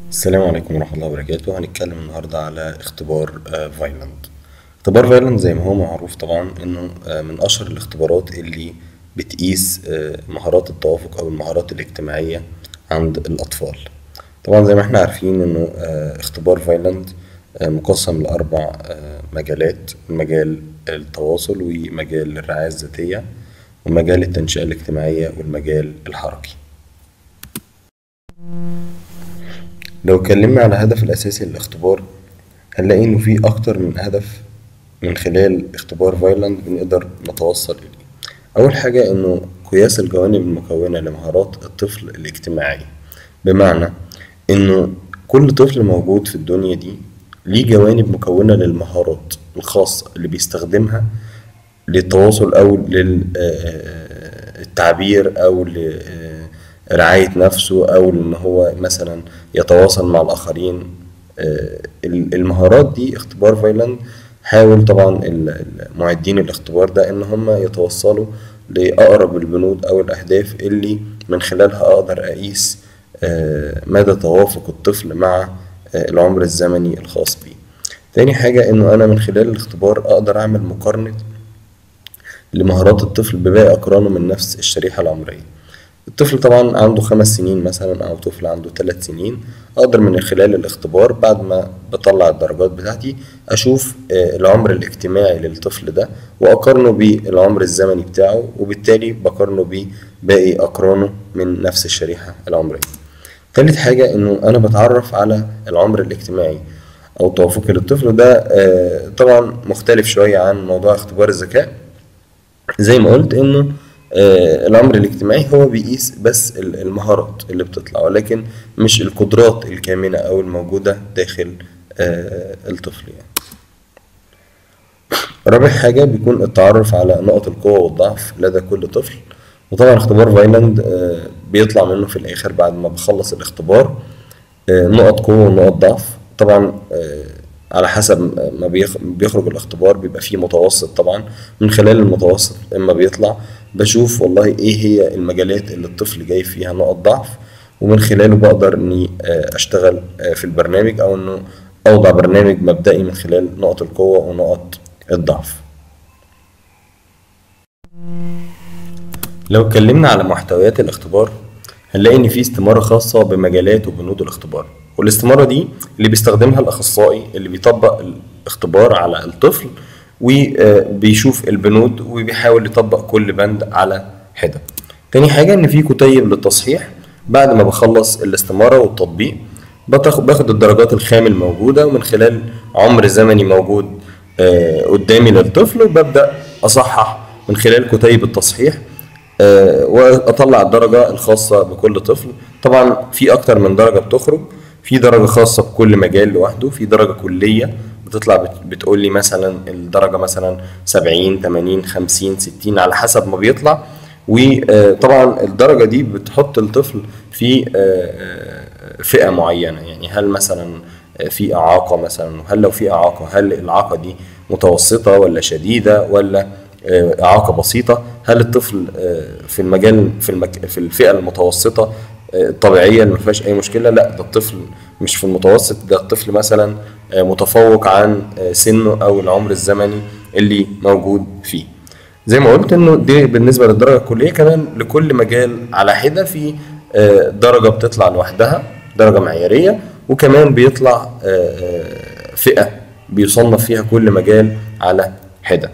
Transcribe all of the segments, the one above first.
السلام عليكم ورحمة الله وبركاته هنتكلم النهاردة على اختبار فايلاند اختبار فايلاند زي ما هو معروف طبعا انه آه، من اشهر الاختبارات اللي بتقيس آه، مهارات التوافق او المهارات الاجتماعية عند الاطفال طبعا زي ما احنا عارفين انه آه، اختبار فايلاند آه، مقسم لاربع آه، مجالات مجال التواصل ومجال الرعاية الذاتية ومجال التنشئة الاجتماعية والمجال الحركي لو اتكلمنا على الهدف الأساسي للاختبار هنلاقي إنه في أكتر من هدف من خلال اختبار فايلاند بنقدر نتوصل إليه أول حاجة إنه قياس الجوانب المكونة لمهارات الطفل الاجتماعية بمعنى إنه كل طفل موجود في الدنيا دي ليه جوانب مكونة للمهارات الخاصة اللي بيستخدمها للتواصل أو للتعبير أو لرعاية نفسه أو إن هو مثلا يتواصل مع الآخرين آه، المهارات دي اختبار فايلاند حاول طبعا ال- المعدين الاختبار ده إن هم يتوصلوا لأقرب البنود أو الأهداف اللي من خلالها أقدر أقيس آه، مدى توافق الطفل مع آه، العمر الزمني الخاص بيه تاني حاجة إنه أنا من خلال الاختبار أقدر أعمل مقارنة لمهارات الطفل بباقي أقرانه من نفس الشريحة العمرية الطفل طبعا عنده خمس سنين مثلا أو طفل عنده ثلاث سنين أقدر من خلال الاختبار بعد ما بطلع الدرجات بتاعتي أشوف آه، العمر الاجتماعي للطفل ده وأقارنه بالعمر الزمني بتاعه وبالتالي بقارنه بباقي أقرانه من نفس الشريحة العمرية تالت حاجة إنه أنا بتعرف على العمر الاجتماعي أو توافقي للطفل ده آه، طبعا مختلف شوية عن موضوع اختبار الذكاء زي ما قلت انه آه، الامر الاجتماعي هو بيقيس بس ال- المهارات اللي بتطلع ولكن مش القدرات الكامنة او الموجودة داخل آه، الطفل يعني رابع حاجة بيكون التعرف على نقط القوة والضعف لدى كل طفل وطبعا اختبار فايلاند آه، بيطلع منه في الآخر بعد ما بخلص الاختبار آه، نقط قوة ونقط ضعف طبعا آه، على حسب ما بيخ- بيخرج الاختبار بيبقى فيه متوسط طبعا من خلال المتوسط اما بيطلع بشوف والله ايه هي المجالات اللي الطفل جاي فيها نقط ضعف ومن خلاله بقدر اني آه، اشتغل آه، في البرنامج او انه اوضع برنامج مبدئي من خلال نقط القوة ونقط الضعف لو اتكلمنا على محتويات الاختبار هنلاقي ان في استمارة خاصة بمجالات وبنود الاختبار والاستمارة دي اللي بيستخدمها الاخصائي اللي بيطبق الاختبار على الطفل وبيشوف البنود وبيحاول يطبق كل بند على حدة تاني حاجة ان في كتيب للتصحيح بعد ما بخلص الاستمارة والتطبيق بتاخ- باخد الدرجات الخام الموجودة ومن خلال عمر زمني موجود آه، قدامي للطفل وببدأ أصحح من خلال كتيب التصحيح آه، واطلع الدرجه الخاصه بكل طفل طبعا في اكتر من درجه بتخرج في درجه خاصه بكل مجال لوحده في درجه كليه بتطلع بت- بتقول لي مثلا الدرجه مثلا 70 80 50 60 على حسب ما بيطلع وطبعا الدرجه دي بتحط الطفل في آه، آه، فئه معينه يعني هل مثلا في إعاقة مثلا وهل لو في إعاقة هل الإعاقة دي متوسطة ولا شديدة ولا آه، إعاقة بسيطة هل الطفل آه، في المجال في المك... في الفئة المتوسطة آه، الطبيعية اللي ما فيهاش أي مشكلة لا ده الطفل مش في المتوسط ده الطفل مثلا آه، متفوق عن آه، سنه أو العمر الزمني اللي موجود فيه زي ما قلت انه دي بالنسبه للدرجه الكليه كمان لكل مجال على حده في آه، درجه بتطلع لوحدها درجه معياريه وكمان بيطلع آه، آه، فئه بيصنف فيها كل مجال على حده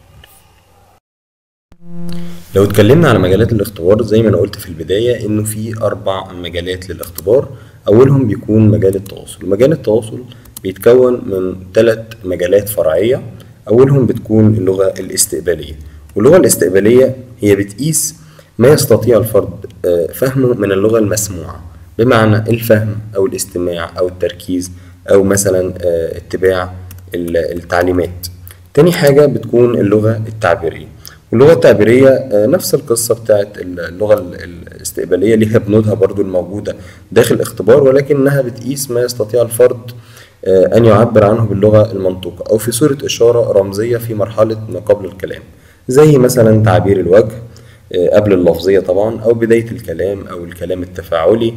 لو اتكلمنا على مجالات الاختبار زي ما انا قلت في البداية انه في اربع مجالات للاختبار اولهم بيكون مجال التواصل مجال التواصل بيتكون من ثلاث مجالات فرعية اولهم بتكون اللغة الاستقبالية واللغة الاستقبالية هي بتقيس ما يستطيع الفرد آه، فهمه من اللغة المسموعة بمعنى الفهم او الاستماع او التركيز او مثلا آه، اتباع ال- التعليمات تاني حاجة بتكون اللغة التعبيرية واللغة التعبيرية آه، نفس القصة بتاعت اللغة ال- الاستقبالية ليها بنودها برضو الموجودة داخل الاختبار ولكنها بتقيس ما يستطيع الفرد آه، أن يعبر عنه باللغة المنطوقة أو في صورة إشارة رمزية في مرحلة ما قبل الكلام زي مثلا تعبير الوجه آه، قبل اللفظية طبعا أو بداية الكلام أو الكلام التفاعلي في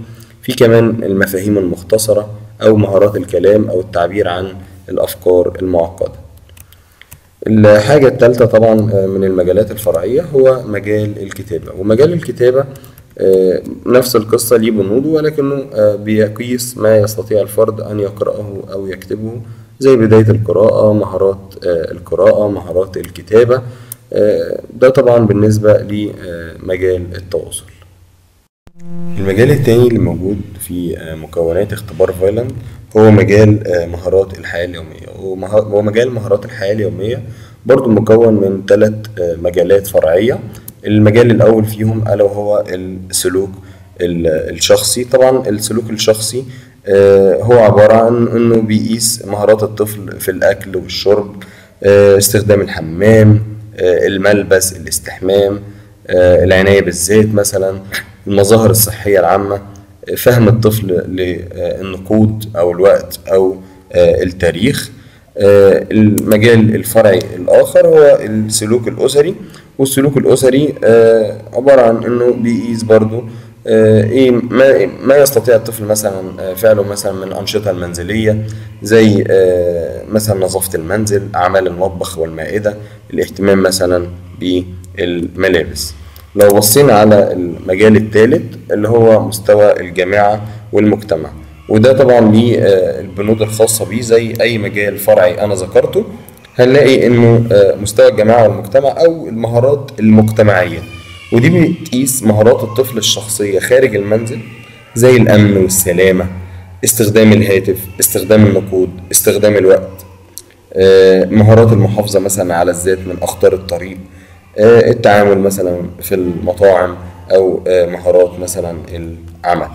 في كمان المفاهيم المختصرة أو مهارات الكلام أو التعبير عن الأفكار المعقدة الحاجة التالتة طبعا من المجالات الفرعية هو مجال الكتابة ومجال الكتابة آه، نفس القصة ليه بنوده ولكنه آه، بيقيس ما يستطيع الفرد أن يقرأه أو يكتبه زي بداية القراءة مهارات آه، القراءة مهارات الكتابة آه، ده طبعا بالنسبة لمجال التواصل المجال التاني اللي موجود في آه، مكونات اختبار فايلاند هو مجال آه، مهارات الحياة اليومية ومه- هو مجال مهارات الحياة اليومية برضو مكون من ثلاث مجالات فرعية المجال الأول فيهم ألا وهو السلوك ال- الشخصي طبعا السلوك الشخصي آه، هو عبارة عن إنه بيقيس مهارات الطفل في الأكل والشرب آه، استخدام الحمام آه، الملبس الاستحمام آه، العناية بالذات مثلا المظاهر الصحية العامة آه، فهم الطفل للنقود أو الوقت أو آه، التاريخ آه، المجال الفرعي الآخر هو السلوك الأسري والسلوك الأسري آه، عبارة عن إنه بيقيس برضو آه، إيه ما ما يستطيع الطفل مثلا آه، فعله مثلا من الأنشطة المنزلية زي آه، مثلا نظافة المنزل أعمال المطبخ والمائدة الاهتمام مثلا بالملابس لو بصينا على المجال الثالث اللي هو مستوى الجامعة والمجتمع وده طبعا ليه آه، البنود الخاصة بيه زي أي مجال فرعي أنا ذكرته هنلاقي إنه آه، مستوى الجامعة والمجتمع أو المهارات المجتمعية ودي بتقيس مهارات الطفل الشخصية خارج المنزل زي الأمن والسلامة استخدام الهاتف استخدام النقود استخدام الوقت آه، مهارات المحافظة مثلا على الذات من أخطار الطريق آه، التعامل مثلا في المطاعم أو آه، مهارات مثلا العمل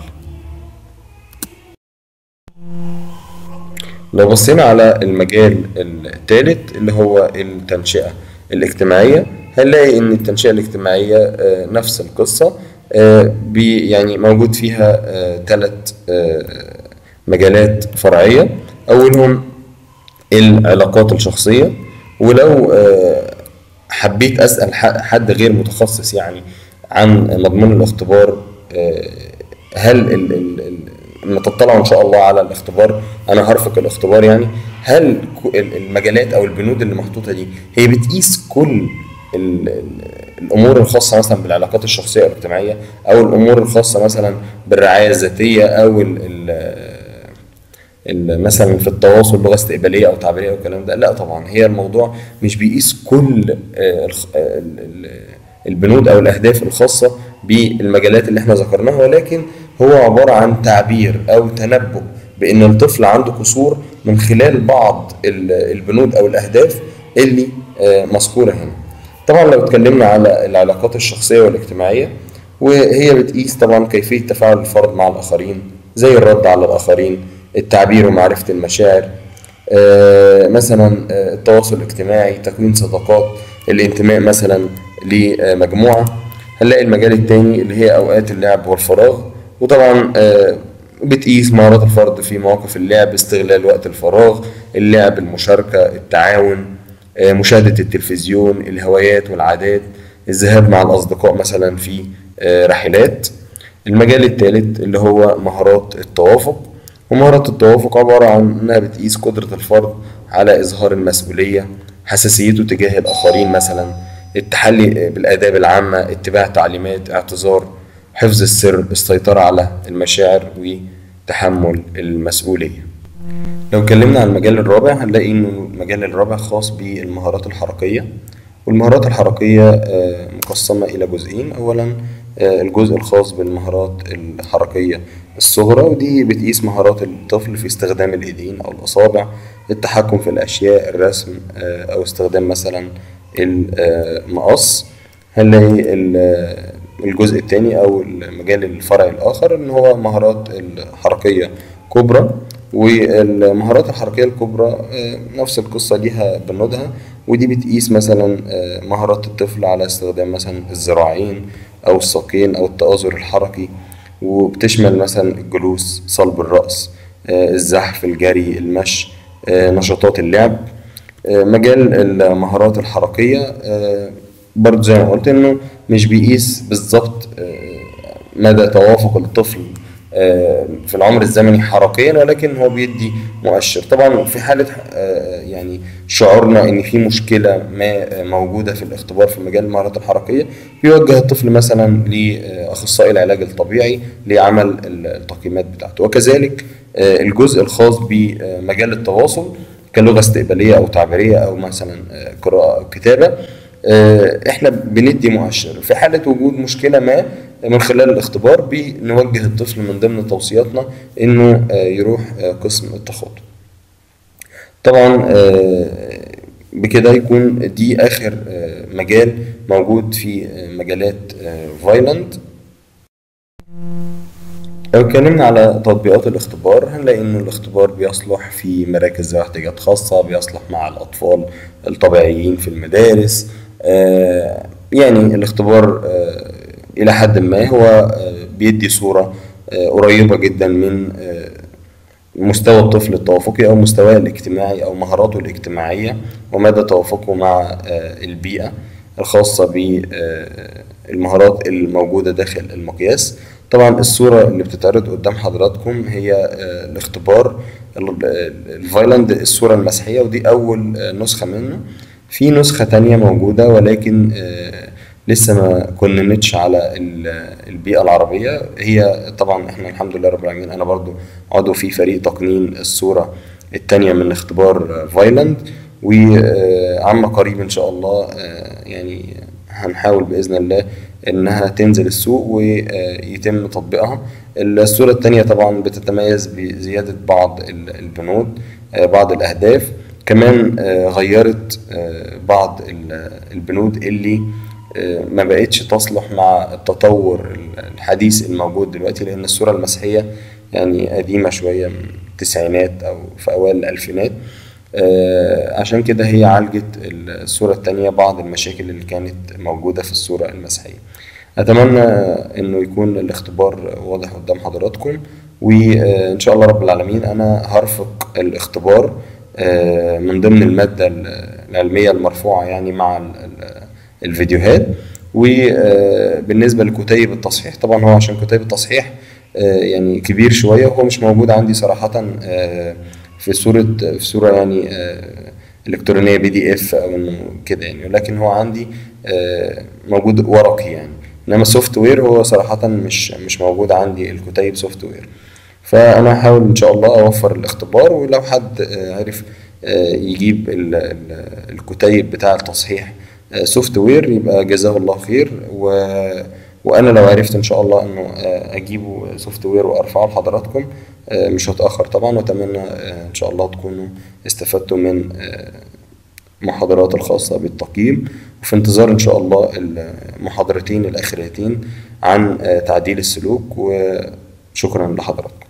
لو بصينا على المجال الثالث اللي هو التنشئة الاجتماعية هنلاقي إن التنشئة الاجتماعية آه، نفس القصة آه، بي يعني موجود فيها ثلاث مجالات فرعية أولهم العلاقات الشخصية ولو آه، حبيت أسأل ح- حد غير متخصص يعني عن مضمون الاختبار آه، هل ال- ال- ال- لما تطلعوا إن شاء الله على الاختبار أنا هرفق الاختبار يعني هل ك- ال- المجالات أو البنود اللي محطوطة دي هي بتقيس كل ال- ال- الامور الخاصه مثلا بالعلاقات الشخصيه او الاجتماعيه او الامور الخاصه مثلا بالرعايه الذاتيه او ال ال ال- مثلا في التواصل لغه استقباليه او تعبيريه او الكلام ده لا طبعا هي الموضوع مش بيقيس كل آه، الخ- آه، ال- ال- البنود او الاهداف الخاصه بالمجالات اللي احنا ذكرناها ولكن هو عباره عن تعبير او تنبؤ بان الطفل عنده قصور من خلال بعض ال- البنود او الاهداف اللي آه، مذكوره هنا طبعا لو اتكلمنا على العلاقات الشخصيه والاجتماعيه وهي بتقيس طبعا كيفيه تفاعل الفرد مع الاخرين زي الرد على الاخرين التعبير ومعرفه المشاعر آه، مثلا آه، التواصل الاجتماعي تكوين صداقات الانتماء مثلا لمجموعة هنلاقي المجال التاني اللي هي أوقات اللعب والفراغ وطبعا آه، بتقيس مهارات الفرد في مواقف اللعب استغلال وقت الفراغ اللعب المشاركة التعاون آه، مشاهدة التلفزيون الهوايات والعادات الذهاب مع الأصدقاء مثلا في آه، رحلات المجال الثالث اللي هو مهارات التوافق ومهارات التوافق عبارة عن إنها بتقيس قدرة الفرد على إظهار المسؤولية حساسيته تجاه الآخرين مثلا التحلي بالآداب العامة اتباع تعليمات اعتذار حفظ السر السيطرة على المشاعر وتحمل المسؤولية لو اتكلمنا عن المجال الرابع هنلاقي انه المجال الرابع خاص بالمهارات الحركية والمهارات الحركية آه، مقسمة إلى جزئين أولا آه، الجزء الخاص بالمهارات الحركية الصغرى ودي بتقيس مهارات الطفل في استخدام الإيدين أو الأصابع التحكم في الأشياء الرسم آه، أو استخدام مثلا المقص هنلاقي ال- الجزء التاني أو المجال الفرعي الآخر إن هو مهارات الحركية كبرى والمهارات الحركية الكبرى آه، نفس القصة ليها بنودها ودي بتقيس مثلا آه، مهارات الطفل على استخدام مثلا الذراعين أو الساقين أو التآزر الحركي وبتشمل مثلا الجلوس صلب الرأس آه، الزحف الجري المشي آه، نشاطات اللعب آه، مجال المهارات الحركية آه، برضه زي ما قلت إنه مش بيقيس بالظبط آه، مدى توافق الطفل آه، في العمر الزمني حركيا ولكن هو بيدي مؤشر طبعا في حالة آه، يعني شعورنا ان في مشكلة ما موجودة في الاختبار في مجال المهارات الحركية بيوجه الطفل مثلا لأخصائي العلاج الطبيعي لعمل التقييمات بتاعته وكذلك آه، الجزء الخاص بمجال التواصل كلغة استقبالية أو تعبيرية أو مثلا قراءة أو كتابة احنا بندي مؤشر في حالة وجود مشكلة ما من خلال الاختبار بنوجه الطفل من ضمن توصياتنا انه يروح قسم التخاطب طبعا بكده يكون دي اخر مجال موجود في مجالات فايلاند لو اتكلمنا على تطبيقات الاختبار هنلاقي ان الاختبار بيصلح في مراكز ذوي احتياجات خاصة بيصلح مع الاطفال الطبيعيين في المدارس يعني الاختبار الى حد ما هو بيدي صورة قريبة جدا من مستوى الطفل التوافقي او مستواه الاجتماعي او مهاراته الاجتماعية ومدى توافقه مع البيئة الخاصة بالمهارات الموجودة داخل المقياس طبعا الصورة اللي بتتعرض قدام حضراتكم هي الاختبار الفايلاند الصورة المسحية ودي أول نسخة منه في نسخة تانية موجودة ولكن لسه ما كننتش على البيئة العربية هي طبعا احنا الحمد لله رب العالمين أنا برضو عضو في فريق تقنين الصورة التانية من اختبار فايلاند وعما قريب إن شاء الله يعني هنحاول بإذن الله إنها تنزل السوق ويتم تطبيقها الصورة التانية طبعا بتتميز بزيادة بعض البنود بعض الأهداف كمان غيرت بعض البنود اللي ما بقتش تصلح مع التطور الحديث الموجود دلوقتي لأن الصورة المسيحية يعني قديمة شوية من التسعينات أو في أوائل الألفينات عشان كده هي عالجت الصورة التانية بعض المشاكل اللي كانت موجودة في الصورة المسيحية أتمنى إنه يكون الاختبار واضح قدام حضراتكم وإن شاء الله رب العالمين أنا هرفق الاختبار من ضمن المادة العلمية المرفوعة يعني مع الفيديوهات وبالنسبة لكتيب التصحيح طبعا هو عشان كتيب التصحيح يعني كبير شوية وهو مش موجود عندي صراحة في صورة في صورة يعني إلكترونية بي دي إف أو إنه كده يعني ولكن هو عندي موجود ورقي يعني إنما السوفت وير هو صراحة مش مش موجود عندي الكتيب سوفت وير فأنا هحاول إن شاء الله أوفر الاختبار ولو حد عرف يجيب الكتيب بتاع التصحيح سوفت وير يبقى جزاه الله خير و وانا لو عرفت ان شاء الله انه اجيبه سوفت وير وارفعه لحضراتكم مش هتاخر طبعا واتمنى ان شاء الله تكونوا استفدتوا من المحاضرات الخاصة بالتقييم وفي انتظار ان شاء الله المحاضرتين الاخرتين عن تعديل السلوك وشكرا لحضراتكم